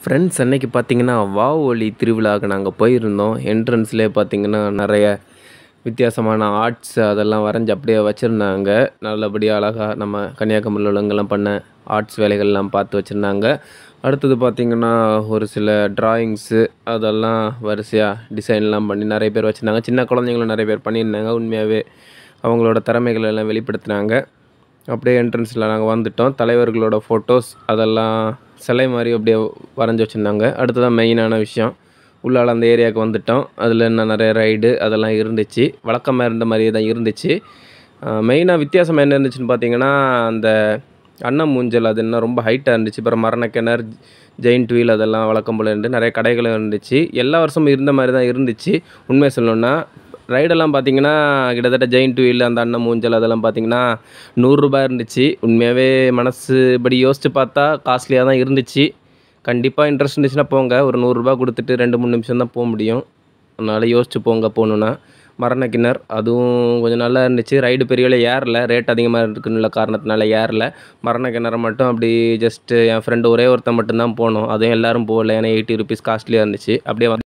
friends அன்னைக்கு பார்த்தீங்கன்னா வாவுவழி திருவிழாவுக்கு நாங்கள் போயிருந்தோம் என்ட்ரன்ஸ்லேயே பார்த்தீங்கன்னா நிறைய வித்தியாசமான ஆர்ட்ஸ் அதெல்லாம் வரைஞ்சி அப்படியே வச்சுருந்தாங்க நல்லபடியாக அழகாக நம்ம கன்னியாகுமரியில் உள்ளவங்கெல்லாம் பண்ண ஆர்ட்ஸ் வேலைகள்லாம் பார்த்து வச்சுருந்தாங்க அடுத்தது பார்த்திங்கன்னா ஒரு சில ட்ராயிங்ஸு அதெல்லாம் வரிசையாக டிசைன்லாம் பண்ணி நிறைய பேர் வச்சுருந்தாங்க சின்ன குழந்தைங்களும் நிறைய பேர் பண்ணியிருந்தாங்க உண்மையாகவே அவங்களோட திறமைகள் எல்லாம் வெளிப்படுத்தினாங்க அப்படியே என்ட்ரன்ஸில் நாங்கள் வந்துட்டோம் தலைவர்களோட ஃபோட்டோஸ் அதெல்லாம் சிலை மாதிரி அப்படியே வரைஞ்சி வச்சுருந்தாங்க அடுத்ததான் மெயினான விஷயம் உள்ளால அந்த ஏரியாவுக்கு வந்துட்டோம் அதில் இன்னும் நிறைய ரைடு அதெல்லாம் இருந்துச்சு வழக்கமாக இருந்த மாதிரியே தான் இருந்துச்சு மெயினாக வித்தியாசம் என்ன இருந்துச்சுன்னு பார்த்தீங்கன்னா அந்த அன்னம் ஊஞ்சல் அது இன்னும் ரொம்ப ஹைட்டாக இருந்துச்சு அப்புறம் மரணக்கிணறு ஜெயின்ட் வீல் அதெல்லாம் வழக்கம் போல் இருந்து நிறைய கடைகளும் இருந்துச்சு எல்லா வருஷமும் இருந்த மாதிரி தான் இருந்துச்சு உண்மையை சொல்லணுன்னா ரைடெல்லாம் பார்த்தீங்கன்னா கிட்டத்தட்ட ஜெயின்ட் வீல் அந்த அன்னம் ஊஞ்சல் அதெல்லாம் பார்த்தீங்கன்னா நூறுரூபா இருந்துச்சு உண்மையாகவே மனசு இப்படி யோசித்து பார்த்தா காஸ்ட்லியாக தான் இருந்துச்சு கண்டிப்பாக இன்ட்ரெஸ்ட் இருந்துச்சுன்னா போங்க ஒரு நூறுரூபா கொடுத்துட்டு ரெண்டு மூணு நிமிஷம் தான் போக முடியும் அதனால் யோசிச்சு போங்க போகணுன்னா மரண கிணறு அதுவும் கொஞ்சம் நல்லா இருந்துச்சு ரைடு பெரிய ஏறல ரேட் அதிகமாக இருக்குன்னுள்ள காரணத்தினால ஏறல மரண கிணறு மட்டும் அப்படி ஜஸ்ட்டு என் ஃப்ரெண்டு ஒரே ஒருத்தன் மட்டும்தான் போனோம் அதுவும் எல்லோரும் போகல ஏன்னா எயிட்டி ருபீஸ் காஸ்ட்லியாக இருந்துச்சு அப்படியே வந்து